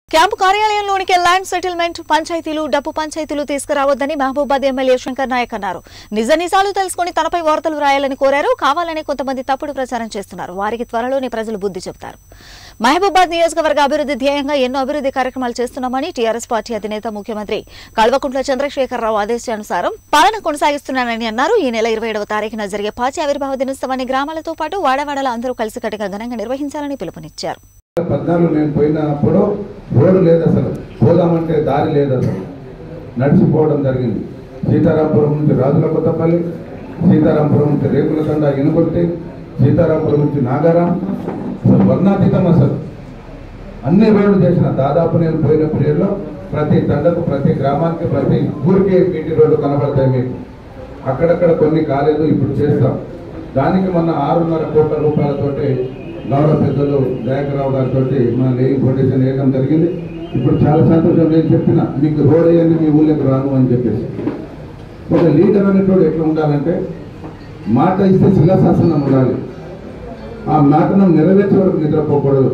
camp కార్యాలయంలోనికి land settlement పంచాయతీలు డబ్బు పంచాయతీలు తీసుకురావద్దని మహబూబాద్ ఎమ్మెల్యే శంకర్ నాయక్ అన్నారు నిజ నిజాలు తెలుసుకుని తనపై వార్తలు రాయాలని కోరారు కావాలని కొంతమంది తప్పుడు ప్రచారం చేస్తున్నారు వారికి త్వరలోనే ప్రజలు బుద్ధి చెబుతారు మహబూబాద్ నియోజకవర్గ అభివృద్ధి ధ్యేయంగా ఎన్నో అభివృద్ధి కార్యక్రమాలు చేస్తున్నామని టీఆర్ఎస్ పార్టీ అధినేత ముఖ్యమంత్రి కల్వకుంట్ల చంద్రశేఖరరావు ఆదేశానుసారం పాలన కొనసాగిస్తున్నానని అన్నారు ఈ నెల ఇరవై ఏడవ తారీఖున జరిగే పార్టీ ఆవిర్భావ దినోత్సవాన్ని గ్రామాలతో పాటు వాడవాడల అందరూ కలిసికట్టుగా ఘనంగా నిర్వహించాలని పిలుపునిచ్చారు పద్నాలుగు నేను పోయినప్పుడు రోడ్డు లేదు అసలు పోదామంటే దారి లేదు అసలు నడిచిపోవడం జరిగింది సీతారాంపురం నుంచి రాజుల కొత్తపల్లి సీతారాంపురం నుంచి రేకులతండ ఇనుకొట్టి సీతారాంపురం నుంచి నాగారాం అసలు వర్ణాతీతం అసలు అన్ని రోడ్లు చేసిన దాదాపు నేను పోయిన పీరియడ్లో ప్రతి తండకు ప్రతి గ్రామానికి ప్రతి ఊరికి బీటీ రోడ్లు కనబడతాయి మీకు అక్కడక్కడ కొన్ని కాలేదు ఇప్పుడు చేస్తాం దానికి మొన్న ఆరున్నర కోట్ల రూపాయలతోటి గౌరవ పెద్దలు దయాకరావు గారితో మన లేయింగ్ ఫౌండేషన్ వేయడం జరిగింది ఇప్పుడు చాలా సంతోషం నేను చెప్పిన మీకు రోడ్ అయ్యండి మీ ఊళ్ళకి రాను అని చెప్పేసి ఒక లీడర్ అనేటోడు ఎట్లా ఉండాలంటే మాట ఇస్తే శిలాశాసనం ఉండాలి ఆ మాటను నెరవేర్చే వరకు నిద్రపోకూడదు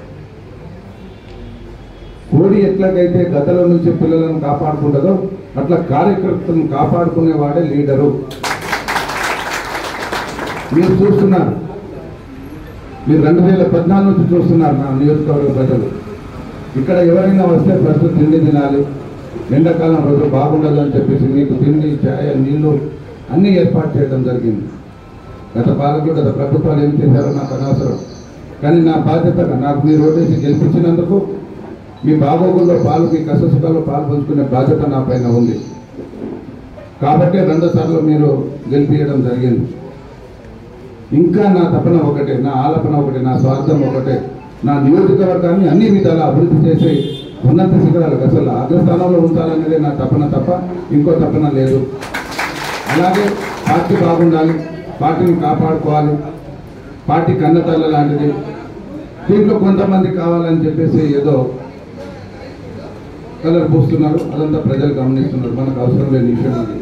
కోడి ఎట్లాగైతే గదల నుంచి పిల్లలను కాపాడుకుంటుందో అట్లా కార్యకర్తలను కాపాడుకునేవాడే లీడరు మీరు చూస్తున్నారు మీరు రెండు వేల పద్నాలుగు నుంచి చూస్తున్నారు నా నియోజకవర్గ ప్రజలు ఇక్కడ ఎవరైనా వస్తే ఫస్ట్ తిండి తినాలి ఎండాకాలం రోజు బాగుండదు అని చెప్పేసి మీకు తిండి ఛాయ నీళ్లు అన్నీ ఏర్పాటు చేయడం జరిగింది గత పాలకులు గత ప్రభుత్వాలు ఏం చేశారో నాకు అనవసరం కానీ నా బాధ్యత నాకు మీరు ఓటేసి గెలిపించినందుకు మీ బాగోగుల్లో పాలు మీ కష్టసుఖాల్లో పాలు పంచుకునే బాధ్యత నా పైన ఉంది కాబట్టి రెండు సార్లు మీరు గెలిపించడం జరిగింది ఇంకా నా తపన ఒకటే నా ఆలపన ఒకటే నా స్వార్థం ఒకటే నా నియోజకవర్గాన్ని అన్ని విధాలా అభివృద్ధి చేసి ఉన్నత శిఖరాలకు అసలు అగ్రస్థానంలో ఉంచాలనేదే నా తపన తప్ప ఇంకో తపన లేదు అలాగే పార్టీ బాగుండాలి పార్టీని కాపాడుకోవాలి పార్టీ కన్నతల్ల లాంటిది దీంట్లో కొంతమంది కావాలని చెప్పేసి ఏదో కలర్ పూస్తున్నారు అదంతా ప్రజలు గమనిస్తున్నారు మనకు అవసరం లేని విషయం అది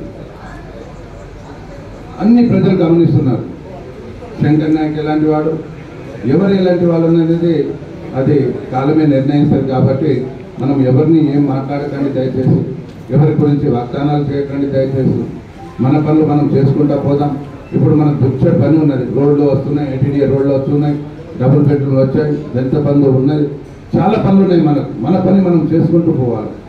అన్ని ప్రజలు గమనిస్తున్నారు శంకర్ నాయక్ ఎలాంటి వాడు ఎవరు ఎలాంటి వాళ్ళు అనేది అది కాలమే నిర్ణయిస్తారు కాబట్టి మనం ఎవరిని ఏం మాట్లాడకండి దయచేసి ఎవరి గురించి వాగ్దానాలు చేయకండి దయచేసి మన పనులు మనం చేసుకుంటా పోదాం ఇప్పుడు మనకు దుచ్చే పని ఉన్నది రోడ్లు వస్తున్నాయి ఎన్టీడీఏ రోడ్లు వస్తున్నాయి డబుల్ బెడ్రూమ్ వచ్చాయి దళిత బంధు ఉన్నది చాలా పనులు ఉన్నాయి మనకు మన పని మనం చేసుకుంటూ పోవాలి